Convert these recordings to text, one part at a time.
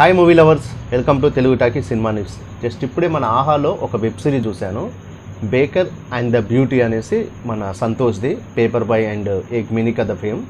hi movie lovers welcome to Telugu talkie cinema news just ఇప్పుడే మన ఆహాలో ఒక వెబ్ సిరీస్ చూశాను బేకర్ అండ్ ద బ్యూటీ అనేసి మన సంతోష్ది paper boy and Ek mini Katha fame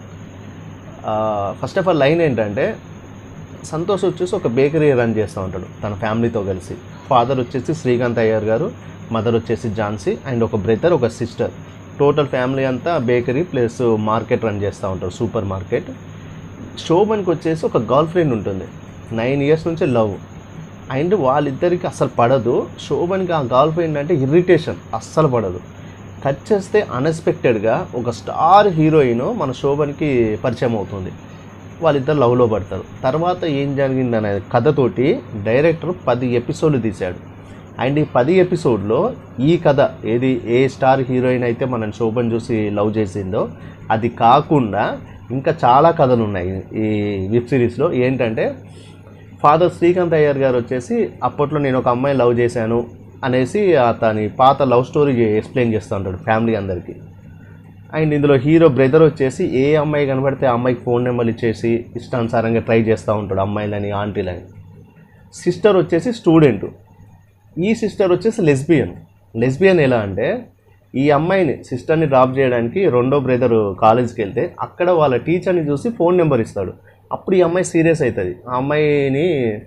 first of all line ఏంటంటే సంతోష్ వచ్చేసి ఒక బేకరీ రన్ చేస్తూ ఉంటాడు తన ఫ్యామిలీతో కలిసి ఫాదర్ వచ్చేసి శ్రీకాంత్ అయ్యర్ గారు మదర్ వచ్చేసి ఝాన్సీ అండ్ ఒక బ్రదర్ ఒక సిస్టర్ టోటల్ ఫ్యామిలీ అంతా బేకరీ ప్లస్ మార్కెట్ రన్ చేస్తూ ఉంటారు సూపర్ మార్కెట్ శోభన్కి వచ్చేసి ఒక గర్ల్ ఫ్రెండ్ ఉంటుంది నైన్ ఇయర్స్ నుంచి లవ్ అండ్ వాళ్ళిద్దరికి అస్సలు పడదు శోభన్కి ఆ గర్ల్ ఫ్రెండ్ అంటే ఇరిటేషన్ అస్సలు పడదు కట్ చేస్తే అన్ఎక్స్పెక్టెడ్గా ఒక స్టార్ హీరోయిన్ మన శోభన్కి పరిచయం అవుతుంది వాళ్ళిద్దరు లవ్లో పడతారు తర్వాత ఏం జరిగిందనే కథతోటి డైరెక్టర్ పది ఎపిసోడ్లు తీశాడు అండ్ ఈ పది ఎపిసోడ్లో ఈ కథ ఏది ఏ స్టార్ హీరోయిన్ అయితే మనం శోభన్ చూసి లవ్ చేసిందో అది కాకుండా ఇంకా చాలా కథలు ఉన్నాయి ఈ వెబ్ సిరీస్లో ఏంటంటే ఫాదర్ శ్రీకాంత్ అయ్యర్ గారు వచ్చేసి అప్పట్లో నేను ఒక అమ్మాయి లవ్ చేశాను అనేసి అతని పాత లవ్ స్టోరీ ఎక్స్ప్లెయిన్ చేస్తూ ఉంటాడు ఫ్యామిలీ అందరికీ అండ్ ఇందులో హీరో బ్రదర్ వచ్చేసి ఏ అమ్మాయి కనబడితే ఆ అమ్మాయికి ఫోన్ నెంబర్లు ఇచ్చేసి ఇష్టానుసారంగా ట్రై చేస్తూ ఉంటాడు అమ్మాయిలని ఆంటీలని సిస్టర్ వచ్చేసి స్టూడెంట్ ఈ సిస్టర్ వచ్చేసి లెస్బియన్ లెస్బియన్ ఎలా అంటే ఈ అమ్మాయిని సిస్టర్ని డ్రాప్ చేయడానికి రెండో బ్రదర్ కాలేజ్కి వెళ్తే అక్కడ వాళ్ళ టీచర్ని చూసి ఫోన్ నెంబర్ ఇస్తాడు అప్పుడు ఈ అమ్మాయి సీరియస్ అవుతుంది ఆ అమ్మాయిని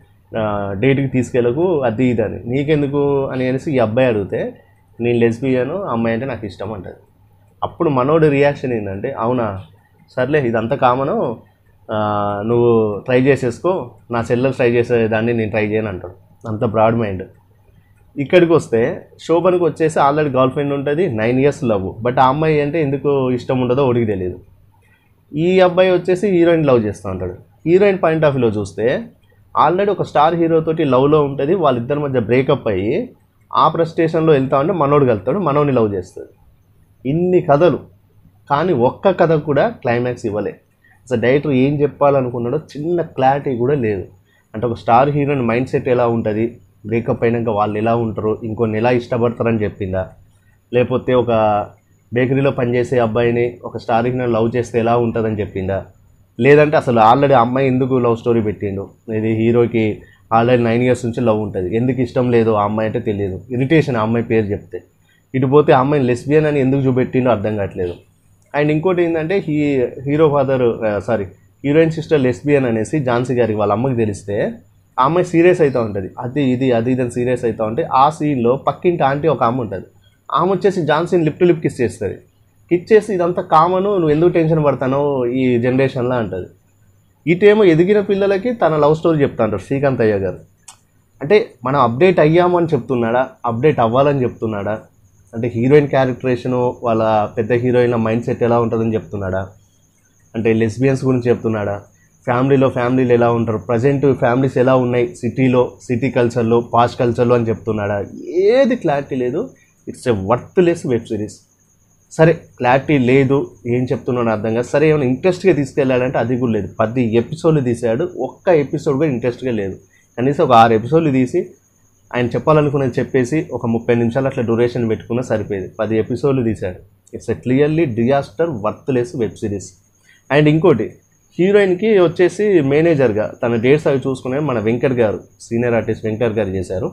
డేట్కి తీసుకెళ్ళకు అది ఇది అని నీకెందుకు అని అనేసి ఈ అబ్బాయి అడిగితే నేను లెస్బియను అమ్మాయి అంటే నాకు ఇష్టం అంటది అప్పుడు మనోడి రియాక్షన్ ఏంటంటే అవునా సర్లే ఇదంతా కామను ఆ, నువ్వు ట్రై చేసేసుకో నా సెల్లర్ ట్రై చేసేదాన్ని నేను ట్రై చేయను అంటాడు అంత బ్రాడ్ మైండ్ ఇక్కడికి వస్తే శోభన్కి వచ్చేసి ఆల్రెడీ గర్ల్ ఫ్రెండ్ ఉంటుంది నైన్ ఇయర్స్ లవ్ బట్ ఆ అమ్మాయి అంటే ఎందుకు ఇష్టం ఉండదో ఒడికి తెలియదు ఈ అబ్బాయి వచ్చేసి హీరోయిన్ లవ్ చేస్తూ ఉంటాడు హీరోయిన్ పాయింట్ ఆఫ్ వ్యూలో చూస్తే ఆల్రెడీ ఒక స్టార్ హీరో తోటి లవ్లో ఉంటుంది వాళ్ళిద్దరి మధ్య బ్రేకప్ అయ్యి ఆ ప్రెస్టేషన్లో వెళ్తా ఉంటే మనోడు వెళ్తాడు మనోడిని లవ్ చేస్తాడు ఇన్ని కథలు కానీ ఒక్క కథ కూడా క్లైమాక్స్ ఇవ్వలే అసలు డైరెక్టర్ ఏం చెప్పాలనుకున్నాడో చిన్న క్లారిటీ కూడా లేదు అంటే ఒక స్టార్ హీరోయిన్ మైండ్ సెట్ ఎలా ఉంటుంది బ్రేకప్ అయినాక వాళ్ళు ఎలా ఉంటారు ఇంకొన్ని ఎలా ఇష్టపడతారని చెప్పిందా లేకపోతే ఒక బేకరీలో పనిచేసే అబ్బాయిని ఒక స్టార్ హీరోయిన్ లవ్ చేస్తే ఎలా ఉంటుందని చెప్పిందా లేదంటే అసలు ఆల్రెడీ అమ్మాయి ఎందుకు లవ్ స్టోరీ పెట్టిండు ఇది హీరోకి ఆల్రెడీ నైన్ ఇయర్స్ నుంచి లవ్ ఉంటుంది ఎందుకు ఇష్టం లేదు ఆ అమ్మాయి అంటే తెలియదు ఇరిటేషన్ ఆ అమ్మాయి పేరు చెప్తే ఇటు పోతే ఆ అమ్మాయిని లెస్బియన్ అని ఎందుకు చూపెట్టిండో అర్థం కావట్లేదు అండ్ ఇంకోటి ఏంటంటే he hero father sorry heroine sister lesbian అనేసి ఝాన్సీ గారికి వాళ్ళ అమ్మకి తెలిస్తే ఆ అమ్మాయి సీరియస్ అవుతూ ఉంటుంది అది ఇది అది ఇది అని సీరియస్ అవుతూ ఉంటే ఆ సీన్లో పక్కింటి ఆంటీ ఒక అమ్మ ఉంటుంది ఆమె వచ్చేసి ఝాన్సీని లిప్ టు లిప్ కిస్ చేస్తుంది కిస్ చేసి ఇదంతా కామను నువ్వు ఎందుకు టెన్షన్ పడతానో ఈ జనరేషన్లో అంటుంది ఇటేమో ఎదిగిన పిల్లలకి తన లవ్ స్టోరీ చెప్తా అంటారు శ్రీకాంత్ అయ్య గారు అంటే మనం అప్డేట్ అయ్యాము అని చెప్తున్నాడా అప్డేట్ అవ్వాలని చెప్తున్నాడా అంటే హీరోయిన్ క్యారెక్టరేషను వాళ్ళ పెద్ద హీరోయిన్ మైండ్ సెట్ ఎలా ఉంటుందని చెప్తున్నాడా అంటే లెస్బియన్స్ గురించి చెప్తున్నాడా ఫ్యామిలీలో ఫ్యామిలీలు ఎలా ఉంటారు ప్రజెంట్ ఫ్యామిలీస్ ఎలా ఉన్నాయి సిటీలో సిటీ కల్చర్లో పాస్ట్ కల్చర్లో అని చెప్తున్నాడా ఏది క్లారిటీ లేదు it's a worthless web series సరే క్లారిటీ లేదు ఏం చెప్తున్నాను అర్థం కాదు సరే ఏమైనా ఇంట్రెస్ట్గా తీసుకెళ్ళాడంటే అది కూడా లేదు పది ఎపిసోడ్లు తీసాడు ఒక్క ఎపిసోడ్ కూడా ఇంట్రెస్ట్గా లేదు కనీసం ఒక ఆరు ఎపిసోడ్లు తీసి ఆయన చెప్పాలనుకున్నది చెప్పేసి ఒక ముప్పై నిమిషాలు అట్లా డ్యూరేషన్ పెట్టుకున్నా సరిపోయేది పది ఎపిసోడ్లు తీశాడు it's a clearly disaster worthless web series and ఇంకోటి హీరోయిన్కి వచ్చేసి మేనేజర్గా తన డేట్స్ అవి చూసుకునే మన వెంకట్ గారు సీనియర్ ఆర్టిస్ట్ వెంకట్ గారు చేశారు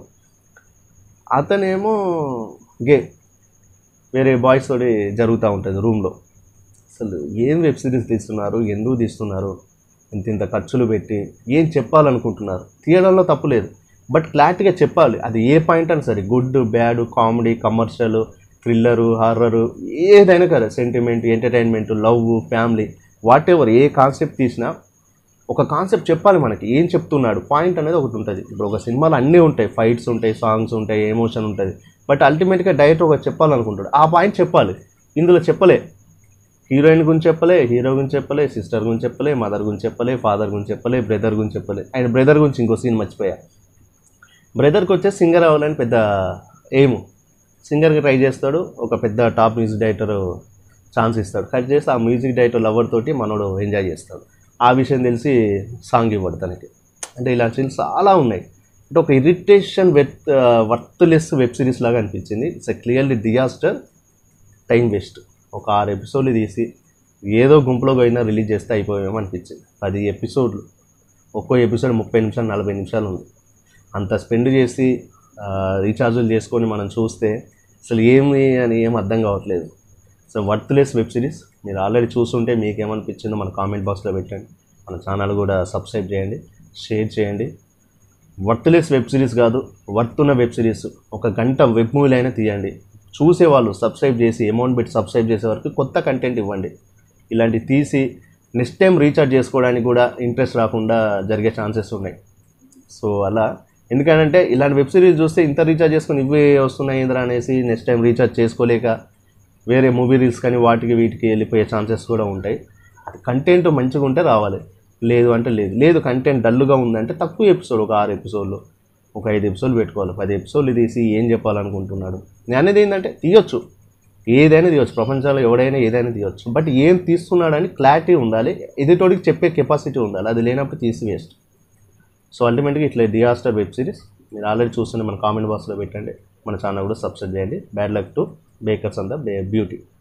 అతనేమో గే వేరే బాయ్స్ తోటి జరుగుతూ ఉంటుంది రూమ్లో అసలు ఏం వెబ్ సిరీస్ తీస్తున్నారు ఎందుకు తీస్తున్నారు ఇంత ఇంత ఖర్చులు పెట్టి ఏం చెప్పాలనుకుంటున్నారు తీయడంలో తప్పు లేదు బట్ క్లారిటీగా చెప్పాలి అది ఏ పాయింట్ అని సరే good bad comedy commercial thriller horror ఏదైనా కదా sentiment entertainment love family whatever ఏ కాన్సెప్ట్ తీసినా ఒక కాన్సెప్ట్ చెప్పాలి మనకి ఏం చెప్తున్నాడు పాయింట్ అనేది ఒకటి ఉంటుంది ఇప్పుడు ఒక సినిమాలో అన్నీ ఉంటాయి ఫైట్స్ ఉంటాయి సాంగ్స్ ఉంటాయి ఎమోషన్ ఉంటుంది బట్ అల్టిమేట్గా డైరెక్టర్ ఒక చెప్పాలనుకుంటాడు ఆ పాయింట్ చెప్పాలి ఇందులో చెప్పలే హీరోయిన్ గురించి చెప్పలే హీరో గురించి చెప్పలే సిస్టర్ గురించి చెప్పలే మదర్ గురించి చెప్పలే ఫాదర్ గురించి చెప్పలే బ్రదర్ గురించి చెప్పలే అండ్ బ్రదర్ గురించి ఇంకో సీన్ మర్చిపోయా బ్రదర్కి వచ్చే సింగర్ అవ్వాలని పెద్ద ఎయిమ్ సింగర్కి ట్రై చేస్తాడు ఒక పెద్ద టాప్ మ్యూజిక్ డైరెక్టర్ ఛాన్స్ ఇస్తాడు కట్ చేస్తే ఆ మ్యూజిక్ డైరెక్టర్ లవర్ తోటి మనోడు ఎంజాయ్ చేస్తాడు ఆ విషయం తెలిసి సాంగ్ ఇవ్వడు తనకి అంటే ఇలాంటి సీన్స్ చాలా ఉన్నాయి అంటే ఒక irritation with worthless web series లాగా అనిపించింది it's a clearly disaster time waste ఒక ఆరు ఎపిసోడ్లు తీసి ఏదో గుంపులో పోయినా రిలీజ్ చేస్తే అయిపోయామో అనిపించింది పది ఎపిసోడ్లు ఒక్కో ఎపిసోడ్ ముప్పై నిమిషాలు నలభై నిమిషాలు ఉంది అంత స్పెండ్ చేసి ఆ, రీఛార్జులు చేసుకొని మనం చూస్తే అసలు ఏమి అని ఏం అర్థం కావట్లేదు సో వర్త్లెస్ వెబ్ సిరీస్ మీరు ఆల్రెడీ చూస్తుంటే మీకు ఏమనిపించిందో మన కామెంట్ బాక్స్లో పెట్టండి మన ఛానల్ కూడా సబ్స్క్రైబ్ చేయండి షేర్ చేయండి వర్త్లెస్ వెబ్ సిరీస్ కాదు వర్త్ ఉన్న వెబ్ సిరీస్ ఒక గంట వెబ్ మూవీలు అయినా తీయండి చూసేవాళ్ళు సబ్స్క్రైబ్ చేసి అమౌంట్ పెట్టి సబ్స్క్రైబ్ చేసే వరకు కొత్త కంటెంట్ ఇవ్వండి ఇలాంటివి తీసి నెక్స్ట్ టైం రీఛార్జ్ చేసుకోవడానికి కూడా ఇంట్రెస్ట్ రాకుండా జరిగే ఛాన్సెస్ ఉన్నాయి సో అలా ఎందుకంటే ఇలాంటి వెబ్ సిరీస్ చూస్తే ఇంత రీఛార్జ్ చేసుకుని ఇవే వస్తున్నాయి ఏంద్రా అనేసి నెక్స్ట్ టైం రీఛార్జ్ చేసుకోలేక వేరే మూవీ రీల్స్ కానీ వాటికి వీటికి వెళ్ళిపోయే ఛాన్సెస్ కూడా ఉంటాయి కంటెంట్ మంచిగా ఉంటే రావాలి లేదు అంటే లేదు లేదు కంటెంట్ డల్గా ఉందంటే తక్కువ ఎపిసోడ్ ఒక ఆరు ఎపిసోడ్లు ఒక ఐదు ఎపిసోడ్లు పెట్టుకోవాలి పది ఎపిసోడ్లు తీసి ఏం చెప్పాలనుకుంటున్నాడు నేను అనేది ఏంటంటే తీయొచ్చు ఏదైనా తీయొచ్చు ప్రపంచంలో ఎవడైనా ఏదైనా తీయొచ్చు బట్ ఏం తీస్తున్నాడని క్లారిటీ ఉండాలి ఎదుటోడికి చెప్పే కెపాసిటీ ఉండాలి అది లేనప్పుడు తీసి వేస్ట్ సో అల్టిమేట్గా ఇట్లా డియాస్టర్ వెబ్ సిరీస్ మీరు ఆల్రెడీ చూస్తుంటే మన కామెంట్ బాక్స్లో పెట్టండి మన ఛానల్ కూడా సబ్స్క్రైబ్ చేయండి bad luck to bakers and the beauty